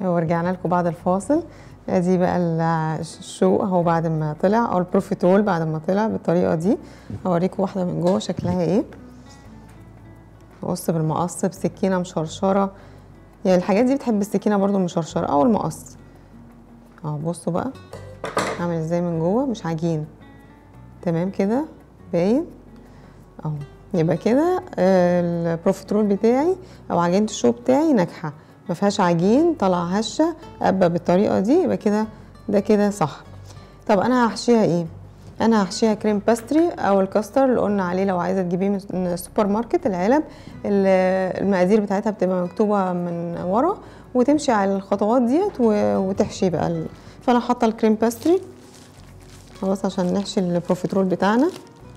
ورجعنا لكم بعد الفاصل ادي بقى ال- الشوق اهو بعد ما طلع او البروفيتول بعد ما طلع بالطريقه دي هوريكم واحده من جوه شكلها ايه بقص بالمقص بسكينه مشرشره يعني الحاجات دي بتحب السكينه برضو المشرشره او المقص اهو بصوا بقى عامل ازاي من جوه مش عجين تمام كده باين اهو يبقى كده آه، البروفيترول بتاعي او عجينه الشو بتاعي ناجحه ما فيهاش عجين طالعه هشه قبه بالطريقه دي يبقى كده ده كده صح طب انا هحشيها ايه انا هحشيها كريم باستري او الكاستر اللي قلنا عليه لو عايزه تجيبيه من السوبر ماركت العلب ال- المقادير بتاعتها بتبقى مكتوبه من ورا وتمشي على الخطوات ديت و- وتحشي بقى ال- فانا حاطه الكريم باستري خلاص عشان نحشي البروفيترول بتاعنا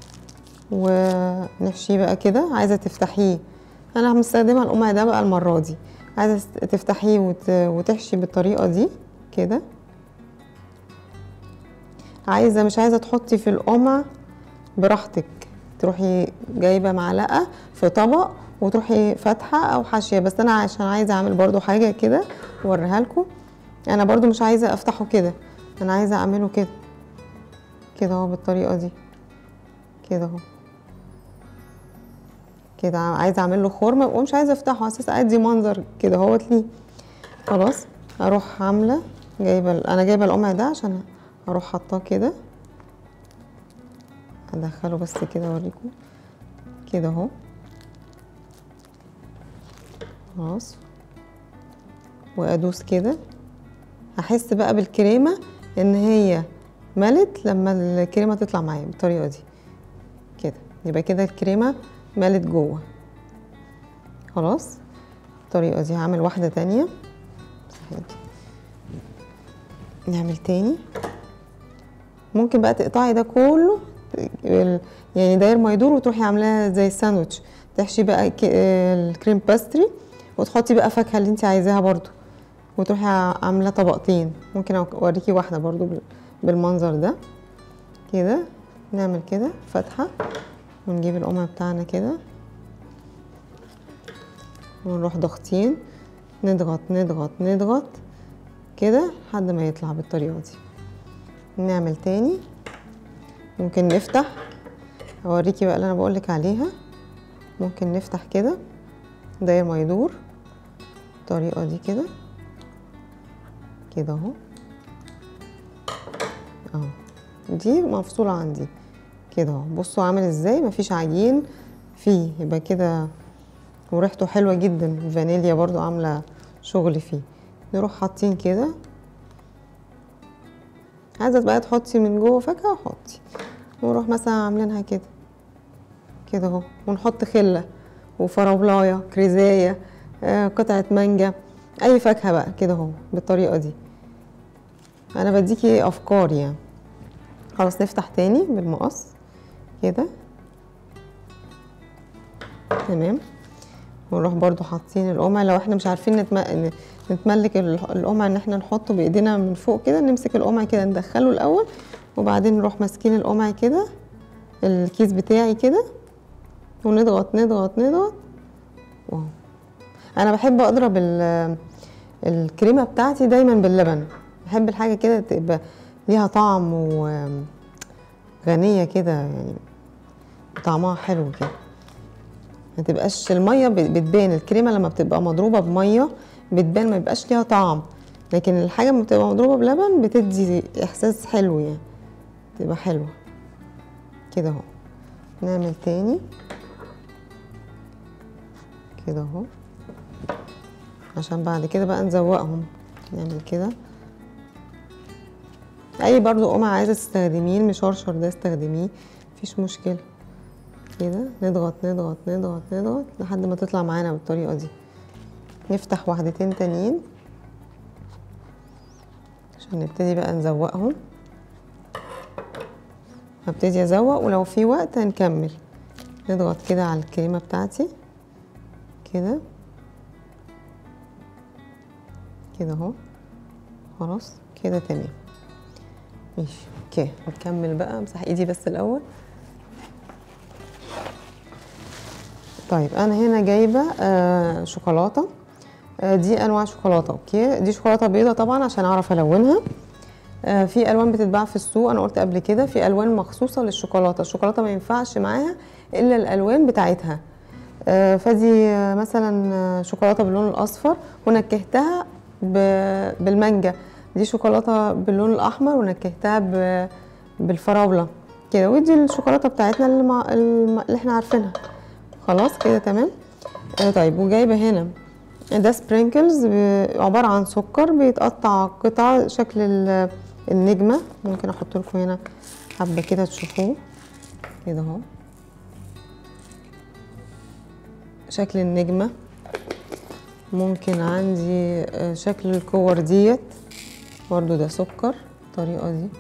ونحشيه بقى كده عايزه تفتحيه انا مستخدمه القمع ده بقى المره دي عايزه تفتحيه وت... وتحشي بالطريقه دي كده عايزه مش عايزه تحطي في القمع براحتك تروحي جايبه معلقه في طبق وتروحي فاتحه او حاشيه بس انا عشان عايزه اعمل برضو حاجه كده اوريها لكم انا برضو مش عايزه افتحه كده انا عايزه اعمله كده كده اهو بالطريقه دي كده اهو كده عايزه اعمل له خرم ومش عايزه افتحه على اساس ادي منظر كده اهوت ليه خلاص اروح عامله جايبه ال- انا جايبه القمع ده عشان اروح حاطاه كده ادخله بس كده اوريكم كده اهو خلاص وادوس كده هحس بقى بالكريمه ان هي ملت لما الكريمه تطلع معايا بالطريقه دي كده يبقى كده الكريمه ملت جوه خلاص الطريقه دي هعمل واحده تانية هادي. نعمل تاني ممكن بقى تقطعي ده كله ال- يعني داير ما يدور وتروحي عاملاها زي الساندوتش تحشي بقى ك- الكريم باستري وتحطي بقى فاكهه اللي انت عايزاها برضو وتروحي ع- عامله طبقتين ممكن اوريكي واحده برضو بال- بالمنظر ده كده نعمل كده فتحه ونجيب القمع بتاعنا كده ونروح ضاغطين نضغط نضغط نضغط كده لحد ما يطلع بالطريقه دي نعمل تاني ممكن نفتح اوريكي بقى اللي انا بقولك عليها ممكن نفتح كده داير ما يدور الطريقه دي كده كده اهو اهو دي مفصوله عن دي كده اهو بصوا عامل ازاي مفيش عجين فيه يبقى كده وريحته حلوه جدا فانيليا برضو عامله شغل فيه نروح حاطين كده عايزه بقى تحطي من جوه فاكهه حطي ونروح مثلا عاملينها كده كده اهو ونحط خله وفراولايه كريزايه آه، قطعه مانجا اي فاكهه بقى كده اهو بالطريقه دي انا بديكي افكار يعني خلاص نفتح تاني بالمقص كده تمام ونروح برضو حاطين القمع لو احنا مش عارفين نتم... نتملك ال- القمع ان احنا نحطه بايدينا من فوق كده نمسك القمع كده ندخله الاول وبعدين نروح ماسكين القمع كده الكيس بتاعي كده ونضغط نضغط نضغط واو انا بحب اضرب ال- الكريمه بتاعتي دايما باللبن بحب الحاجه كده تبقى ليها طعم وغنيه كده يعني طعمها حلو كده ما تبقاش الميه ب- بتبان الكريمه لما بتبقى مضروبه بميه بتبان ما بيبقاش ليها طعم لكن الحاجه لما بتبقى مضروبه بلبن بتدي احساس حلو يعني تبقى حلوه كده اهو نعمل تاني كده اهو عشان بعد كده بقى نزوقهم نعمل كده اي برضو قمع عايزه تستخدميه المشرشر ده استخدميه مفيش مشكله كده نضغط نضغط نضغط نضغط لحد ما تطلع معانا بالطريقه دي نفتح واحدتين تانيين عشان نبتدي بقى نزوقهم هبتدي ازوق ولو في وقت هنكمل نضغط كده على الكريمه بتاعتي كده كده اهو خلاص كده تمام ماشي اوكي نكمل بقى امسح ايدي بس الاول طيب انا هنا جايبه آه شوكولاته آه، دي انواع شوكولاته اوكي دي شوكولاته بيضه طبعا عشان اعرف الونها آه، في الوان بتتباع في السوق انا قلت قبل كده في الوان مخصوصه للشوكولاته الشوكولاته ما ينفعش معاها الا الالوان بتاعتها آه، فدي آه، مثلا آه، شوكولاته باللون الاصفر ونكهتها ب- بالمانجا دي شوكولاته باللون الاحمر ونكهتها ب- بالفراوله كده ودي الشوكولاته بتاعتنا اللي, مع الم- اللي احنا عارفينها خلاص كده تمام آه طيب وجايبه هنا ده سبرينكلز عباره عن سكر بيتقطع قطع شكل ال- النجمه ممكن احط لكم هنا حبه كده تشوفوه كده اهو شكل النجمه ممكن عندي آه، شكل الكور ديت برضو ده سكر الطريقه دي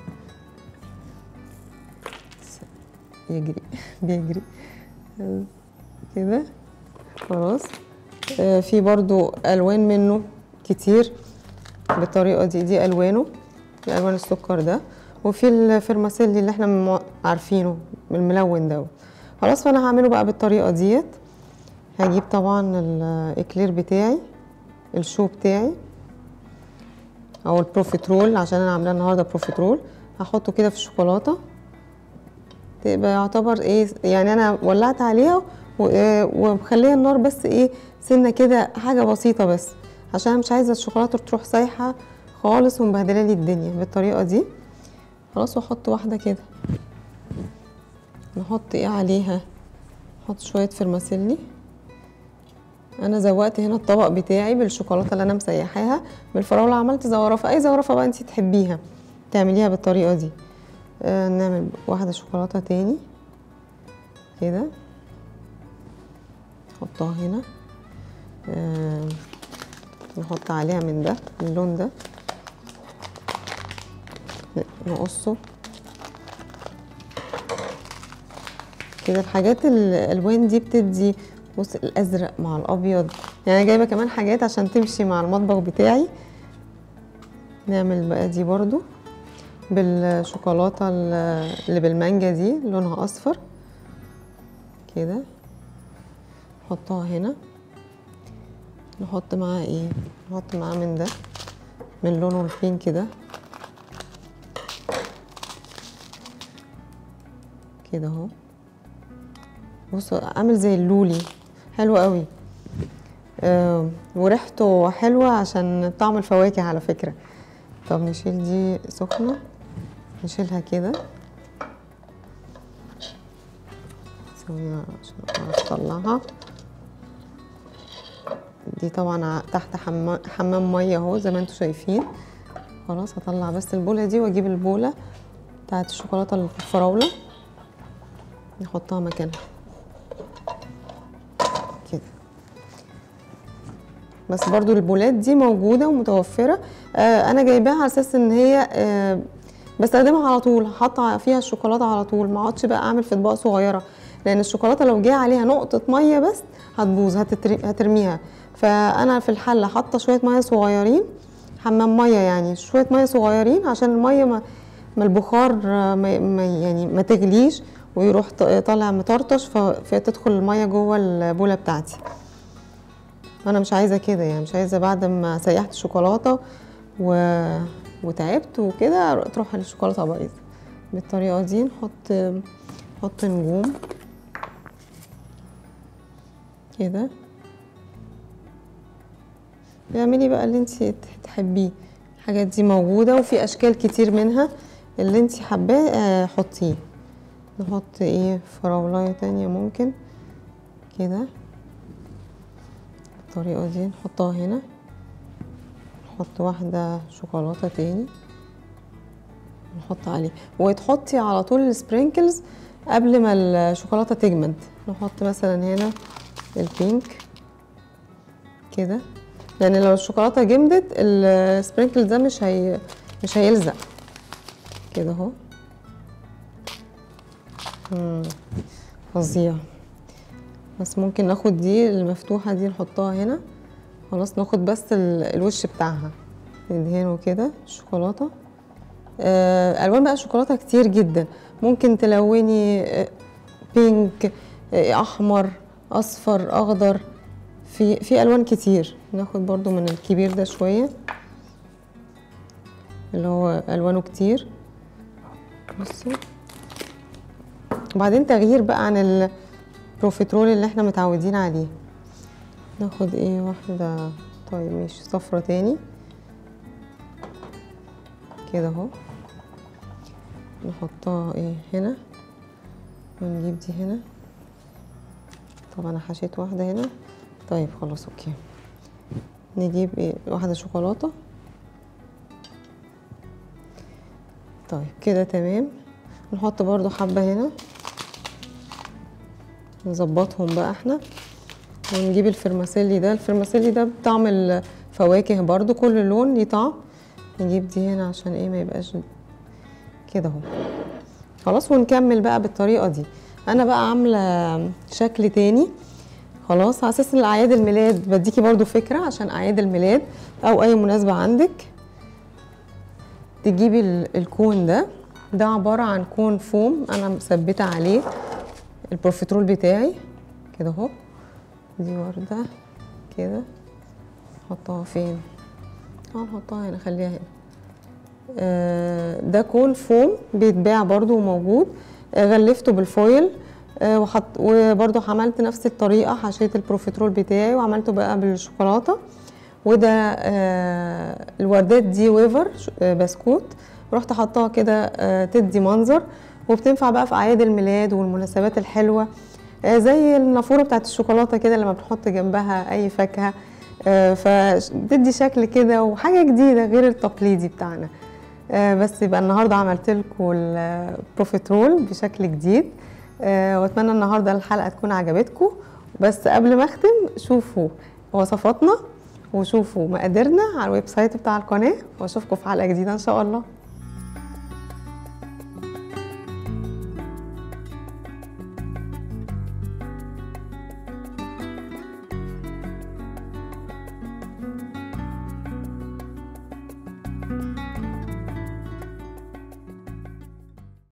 يجري بيجري كده خلاص آه، في برضو الوان منه كتير بالطريقه دي دي الوانه دي الوان السكر ده وفي الفرماسيلي اللي احنا مو- عارفينه الملون ده خلاص فانا هعمله بقى بالطريقه ديت هجيب طبعا الاكلير بتاعي الشو بتاعي او البروفيترول عشان انا عاملاه النهارده بروفيترول هحطه كده في الشوكولاته تبقى يعتبر ايه يعني انا ولعت عليها و- آه، ومخليه النار بس ايه سنه كده حاجه بسيطه بس عشان أنا مش عايزه الشوكولاته تروح سايحه خالص ومبهدله لي الدنيا بالطريقه دي خلاص واحط واحده كده نحط ايه عليها نحط شويه فرماسيلي انا زوقت هنا الطبق بتاعي بالشوكولاته اللي انا مسيحاها بالفراوله عملت زورفه اي زورفه بقى انت تحبيها تعمليها بالطريقه دي آه نعمل واحده شوكولاته تاني كده نحطها هنا آه نحط عليها من ده اللون ده نقصه كده الحاجات الالوان دي بتدي بص الازرق مع الابيض يعني أنا جايبه كمان حاجات عشان تمشي مع المطبخ بتاعي نعمل بقى دي برضو بالشوكولاته اللي بالمانجا دي لونها اصفر كده نحطها هنا نحط معاها ايه نحط معاها من ده من لونه البينك ده كده اهو بصوا عامل زي اللولي حلو قوي آه وريحته حلوه عشان طعم الفواكه على فكره طب نشيل دي سخنه نشيلها كده ثواني عشان اعرف اطلعها دي طبعا ع- تحت حمام حمام ميه اهو زي ما انتم شايفين خلاص هطلع بس البوله دي واجيب البوله بتاعت الشوكولاته اللي في الفراوله نحطها مكانها كده بس برضو البولات دي موجوده ومتوفره آه انا جايباها على اساس ان هي آه بستخدمها على طول حاطه فيها الشوكولاته على طول ما اقعدش بقى اعمل في اطباق صغيره لان الشوكولاته لو جه عليها نقطه ميه بس هتبوظ هتتر- هترميها فانا في الحله حاطه شويه ميه صغيرين حمام ميه يعني شويه ميه صغيرين عشان الميه ما ما البخار آه، ما ما- يعني ما تغليش ويروح ط- طالع مطرطش ف- فتدخل الميه جوه البوله بتاعتي انا مش عايزه كده يعني مش عايزه بعد ما سيحت الشوكولاته و... وتعبت وكده تروح الشوكولاته بايظه بالطريقه دي نحط نحط نجوم كده اعملي بقى اللي انت تحبيه الحاجات دي موجوده وفي اشكال كتير منها اللي انت حباه آه، حطيه نحط ايه فراولايه تانية ممكن كده بالطريقه دي نحطها هنا نحط واحده شوكولاته تاني نحط عليه وتحطي على طول السبرينكلز قبل ما الشوكولاته تجمد نحط مثلا هنا البينك كده لان لو الشوكولاته جمدت السبرينكل ده مش هي مش هيلزق كده اهو مم، فظيع بس ممكن ناخد دي المفتوحه دي نحطها هنا خلاص ناخد بس ال- الوش بتاعها ندهنه كده الشوكولاته آه، الوان بقى الشوكولاته كتير جدا ممكن تلوني آه، بينك آه، احمر اصفر اخضر في في الوان كتير ناخد برضو من الكبير ده شويه اللي هو الوانه كتير بصوا وبعدين تغيير بقى عن البروفيترول اللي احنا متعودين عليه ناخد ايه واحده طيب ماشي صفرة تاني كده اهو نحطها ايه هنا ونجيب دي هنا طب انا حشيت واحده هنا طيب خلاص اوكي نجيب ايه واحده شوكولاته طيب كده تمام نحط برضو حبه هنا نظبطهم بقى احنا ونجيب الفرماسيلي ده الفرماسيلي ده بطعم الفواكه برضو كل لون ليه طعم نجيب دي هنا عشان ايه ما يبقاش كده اهو خلاص ونكمل بقى بالطريقه دي انا بقى عامله شكل تاني خلاص على اساس ان اعياد الميلاد بديكي برضو فكره عشان اعياد الميلاد او اي مناسبه عندك تجيبي ال- الكون ده ده عباره عن كون فوم انا مثبته عليه البروفيترول بتاعي كده اهو دي ورده كده نحطها فين اه نحطها هنا خليها هنا آه، ده كون فوم بيتباع برضو وموجود آه، غلفته بالفويل آه، وحط وبرضو عملت نفس الطريقة حشيت البروفيترول بتاعي وعملته بقى بالشوكولاتة وده آه، الوردات دي ويفر ش- آه، بسكوت رحت حطاها كده آه، تدي منظر وبتنفع بقى في أعياد الميلاد والمناسبات الحلوة آه، زي النافورة بتاعت الشوكولاتة كده لما بنحط جنبها أي فاكهة آه، فبتدي شكل كده وحاجة جديدة غير التقليدي بتاعنا آه، بس يبقى النهارده عملت لكم البروفيترول بشكل جديد آه، واتمنى النهارده الحلقه تكون عجبتكم بس قبل ما اختم شوفوا وصفاتنا وشوفوا مقاديرنا على الويب سايت بتاع القناه واشوفكم في حلقه جديده ان شاء الله